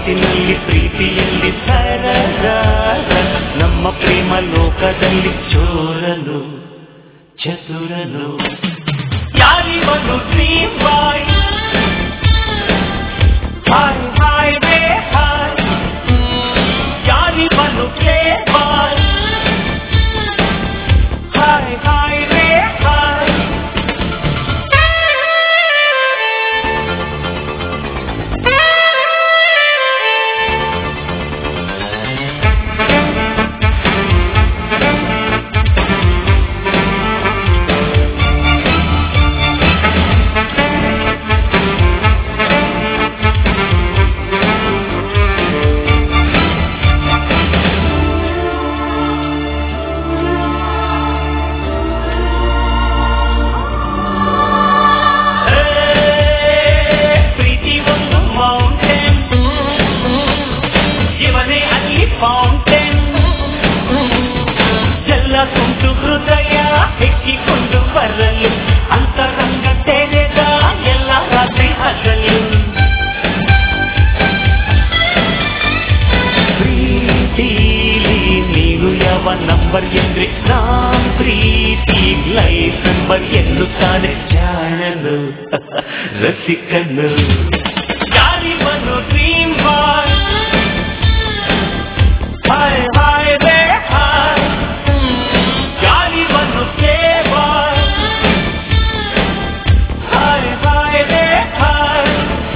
ಮಾತಿನಲ್ಲಿ ಪ್ರೀತಿಯಲ್ಲಿ ಸರದಾರ ನಮ್ಮ ಪ್ರೇಮ ಲೋಕದಲ್ಲಿ ಚೋರನು ಚತುರನು ಯಾರಿವನು ಡ್ರೀಮ್ ಬಾಯ್ ಹಾಯ್ ಹಾಯ್ ರೇ ಹಾಯ್ ಯಾರಿವನು ಪ್ಲೇ ಬಾಯ್ ಹಾಯ್ ಹಾಯ್ ರೇ ಹಾಯ್ ಪ್ರೀತಿ ಒಂದು ಮೌಂಟೇನ್ ಇವನೇ ಅಲ್ಲಿ ಫೌಂಟೇನ್ ಎಲ್ಲ ತುಂಟು ಹೃದಯ ಹೆಕ್ಕಿಕೊಂಡು ಬರಲು ಅಂತರಂಗ ತೆರೆದ ಎಲ್ಲ ರಾತ್ರಿ ಹಗಲು ಪ್ರೀತಿಲಿ ನೀನು ಯಾವ ನಂಬರ್ ಎಂದ್ರೆ ನಾನ್ ಪ್ರೀತಿ ಲೈಫ್ ನಂಬರ್ ಎನ್ನುತ್ತಾನೆ ಜಾಣನು ರಸಿಕನು ಯಾರಿವನು ಡ್ರೀಮ್ ಬಾಯ್ ಹಾಯ್ ಹಾಯ್ ರೇ ಹಾಯ್ ಯಾರಿವನು ಪ್ಲೇ ಬಾಯ್ ಹಾಯ್ ಹಾಯ್ ರೇ ಹಾಯ್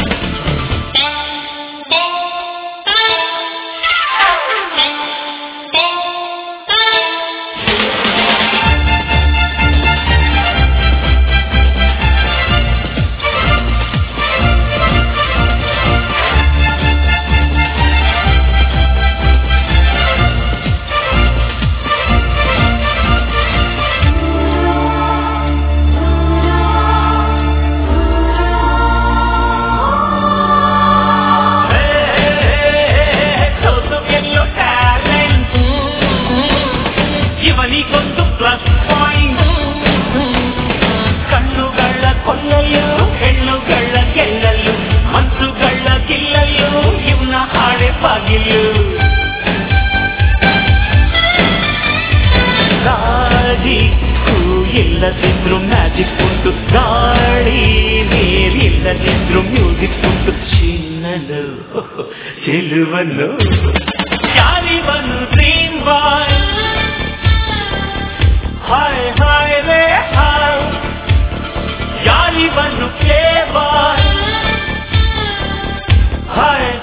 ಸೋತು ಗೆಲ್ಲೋ ಟ್ಯಾಲೆಂಟ್ ಇವನಿಗೊಂದು ಪ್ಲಸ್ ಪಾಯಿಂಟ್ ಕಣ್ಣುಗಳ ಕೊಲ್ಲಲು ಹೆಣ್ಣುಗಳ ಗೆಲ್ಲಲು ಮನ್ಸುಗಳ ಗಿಲ್ಲಲು ಇವನ ಹಾಡೆ ಬಾಗಿಲು ಗಾಳಿಗೂ ಇಲ್ಲದಿದ್ರು ಮ್ಯಾಜಿಕ್ ಉಂಟು ಗಾಳಿ ನೀರಿಲ್ಲದಿದ್ರು ಮ್ಯೂಸಿಕ್ ಉಂಟು ಚಿನ್ನಲು ಚೆಲುವನು ಯಾರಿವನು ಡ್ರೀಮ್ ಬಾಯ್ ಹಾಯ್ ಹಾಯ್ ರೇ ಹಾಯ್ ಯಾರಿವನು ಪ್ಲೇ ಬಾಯ್ ಹಾಯ್